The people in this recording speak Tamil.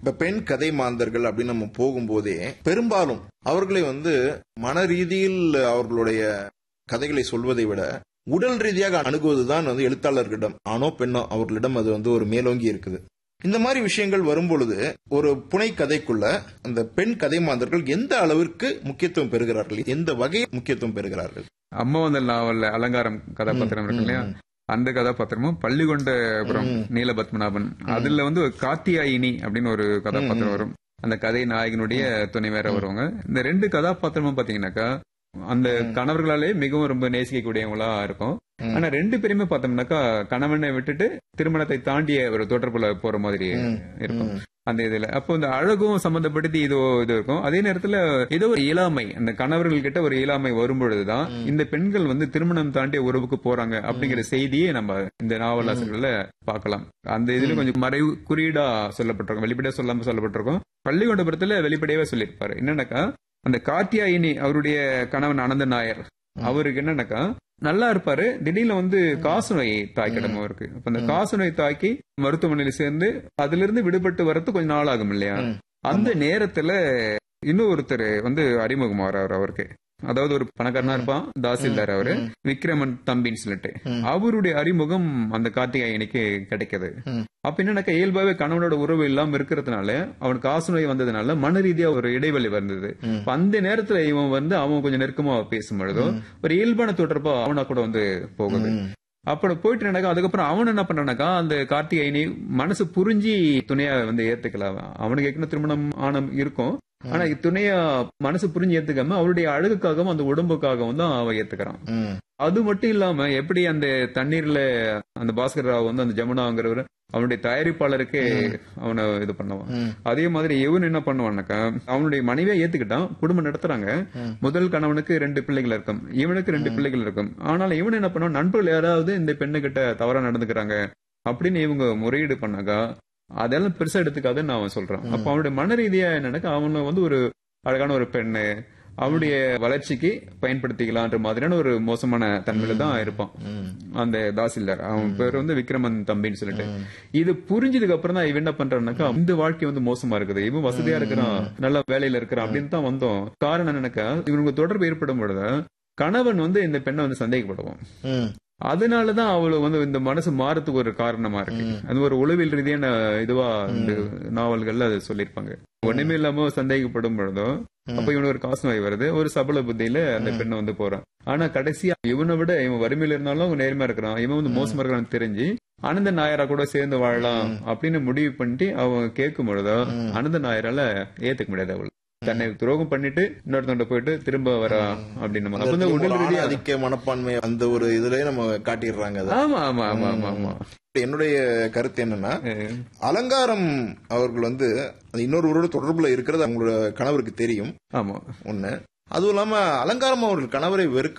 இப்ப பெண் கதை மாந்தர்கள் அப்படின்னு நம்ம போகும்போதே பெரும்பாலும் அவர்களை வந்து மன ரீதியில் அவர்களுடைய கதைகளை சொல்வதை விட உடல் ரீதியாக அணுகுவதுதான் வந்து எழுத்தாளர்களிடம் ஆணோ பெண்ணோ அவர்களிடம் அது வந்து ஒரு மேலோங்கி இருக்குது இந்த மாதிரி விஷயங்கள் வரும்பொழுது ஒரு புனை கதைக்குள்ள அந்த பெண் கதை மாந்தர்கள் எந்த அளவிற்கு முக்கியத்துவம் பெறுகிறார்கள் எந்த வகை முக்கியத்துவம் பெறுகிறார்கள் அம்மாவந்தல் நாவல்ல அலங்காரம் கதாபாத்திரம் இருக்கு இல்லையா அந்த கதாபாத்திரமும் பள்ளிகொண்டபுரம் நீலபத்மநாபன் அதுல வந்து ஒரு காத்தியாயினி அப்படின்னு ஒரு கதாபாத்திரம் வரும் அந்த கதை நாயகனுடைய துணைவேற வருவாங்க இந்த ரெண்டு கதாபாத்திரமும் பாத்தீங்கன்னாக்கா அந்த கணவர்களாலே மிகவும் ரொம்ப நேசிக்கக்கூடியவங்களா இருக்கும் ஆனா ரெண்டு பேருமே பார்த்தோம்னாக்கா கணவனை விட்டுட்டு திருமணத்தை தாண்டிய ஒரு தொடர்புல போற மாதிரி இருக்கும் அந்த இதுல அப்போ இந்த அழகும் சம்பந்தப்படுத்தி இதோ இது இருக்கும் அதே நேரத்துல ஏதோ ஒரு இயலாமை அந்த கணவர்கள் கிட்ட ஒரு இயலாமை வரும்பொழுதுதான் இந்த பெண்கள் வந்து திருமணம் தாண்டிய உறவுக்கு போறாங்க அப்படிங்கிற செய்தியை நம்ம இந்த நாவலாசிரியர்கள்ல பார்க்கலாம் அந்த இதுல கொஞ்சம் மறைவு குறியீடா சொல்லப்பட்டிருக்கும் வெளிப்படையா சொல்லாம சொல்லப்பட்டிருக்கும் பள்ளிகொண்டபுரத்துல வெளிப்படையாவே சொல்லியிருப்பாரு என்னன்னாக்கா அந்த காத்தியாயினி அவருடைய கணவன் அனந்த நாயர் அவருக்கு என்னன்னாக்கா நல்லா இருப்பாரு திடீர்னு வந்து காசநோய் தாய்க்கிடமும் இருக்கு அப்ப அந்த காசநோய் தாக்கி மருத்துவமனையில சேர்ந்து அதுல இருந்து விடுபட்டு வரது கொஞ்ச நாள் ஆகும் இல்லையா அந்த நேரத்துல இன்னும் ஒருத்தர் வந்து அறிமுகமாறாரு அவருக்கு அதாவது ஒரு பணக்காரனா இருப்பான் தாசில்தார் அவரு விக்ரமன் தம்பின்னு சொல்லிட்டு அவருடைய அறிமுகம் அந்த கார்த்திகாயனுக்கு கிடைக்குது அப்ப என்னன்னாக்கா இயல்பாவே கணவனோட உறவு இல்லாம இருக்கிறதுனால அவனுக்கு காசு நோய் வந்ததுனால மன ரீதியா ஒரு இடைவெளி வந்தது அந்த நேரத்துல இவன் வந்து அவன் கொஞ்சம் நெருக்கமா பேசும் பொழுதோ ஒரு இயல்பான தொடர்பா அவனா கூட வந்து போகுது அப்படி போயிட்டு நடக்க அதுக்கப்புறம் அவன் என்ன பண்றானாக்கா அந்த கார்த்திகைனி மனசு புரிஞ்சு துணையா வந்து ஏத்துக்கலாம் அவனுக்கு ஏற்கனவே திருமணம் ஆனம் இருக்கும் ஆனா துணையா மனசு புரிஞ்சு ஏத்துக்காம அவருடைய அழகுக்காகவும் அந்த உடம்புக்காகவும் தான் அவன் ஏத்துக்கிறான் அது மட்டும் இல்லாம எப்படி அந்த தண்ணீர்ல அந்த பாஸ்கர் ராவ் வந்து அந்த ஜமுனாங்கிறவர் அவனுடைய தயாரிப்பாளருக்கு அவனை இது பண்ணுவான் அதே மாதிரி இவன் என்ன பண்ணுவான்னாக்கா அவனுடைய மனைவியா ஏத்துக்கிட்டான் குடும்பம் நடத்துறாங்க முதல் கணவனுக்கு ரெண்டு பிள்ளைகள் இருக்கும் இவனுக்கு ரெண்டு பிள்ளைகள் இருக்கும் ஆனால் இவன் என்ன பண்ணுவான் நண்பர்கள் யாராவது இந்த பெண்ணு கிட்ட தவறா நடந்துக்கிறாங்க அப்படின்னு இவங்க முறையீடு பண்ணாக்கா அதெல்லாம் பெருசா எடுத்துக்காதுன்னு நான் அவன் சொல்றான் அப்ப அவனுடைய மன ரீதியா என்னன்னாக்கா அவனை வந்து ஒரு அழகான ஒரு பெண்ணு அவனுடைய வளர்ச்சிக்கு பயன்படுத்திக்கலான்ற மாதிரியான ஒரு மோசமான தன்மையில தான் இருப்பான் அந்த தாசில்தார் அவன் பேர் வந்து விக்ரமன் தம்பின்னு சொல்லிட்டு இது புரிஞ்சதுக்கு அப்புறம் தான் இவன் என்ன பண்றான்னாக்கா இந்த வாழ்க்கை வந்து மோசமா இருக்குது இவன் வசதியா இருக்கிறான் நல்ல வேலையில இருக்கிறான் அப்படின்னு தான் வந்தோம் காரணம் என்னன்னாக்கா இவனுக்கு தொடர்பு ஏற்படும் பொழுது கணவன் வந்து இந்த பெண்ணை வந்து சந்தேகப்படுவான் அதனாலதான் அவளு வந்து இந்த மனசு மாறத்துக்கு ஒரு காரணமா இருக்கு அது ஒரு உளவியல் ரீதியான இதுவா இந்த நாவல்கள்ல அது சொல்லியிருப்பாங்க ஒண்ணுமே இல்லாம சந்தேகப்படும் பொழுதும் அப்ப இவனுக்கு ஒரு காசு நோய் வருது ஒரு சபல புத்தியில அந்த பெண்ணை வந்து போறான் ஆனா கடைசியா இவனை விட இவன் வறுமையில இருந்தாலும் அவன் நேர்மையா இருக்கிறான் இவன் வந்து மோசமா இருக்கிறான்னு தெரிஞ்சு அனந்த நாயரா கூட சேர்ந்து வாழலாம் அப்படின்னு முடிவு பண்ணிட்டு அவன் கேட்கும் பொழுதோ அனந்த நாயரால ஏத்துக்க முடியாது அவள் தன்னை துரோகம் பண்ணிட்டு இன்னொருத்தவங்க போயிட்டு திரும்ப வரா அப்படின்னு அப்ப இந்த உடல் ரீதியா அதிக மனப்பான்மை அந்த ஒரு இதுலயே நம்ம காட்டிடுறாங்க அதை. ஆமா ஆமா ஆமா ஆமா ஆமா என்னுடைய கருத்து என்னன்னா அலங்காரம் அவர்கள் வந்து அது இன்னொருவரோட தொடர்புல இருக்கிறது அவங்களோட கணவருக்கு தெரியும் ஆமா ஒண்ணு அதுவும் இல்லாம அலங்காரம் அவர்கள் கணவரை வெறுக்க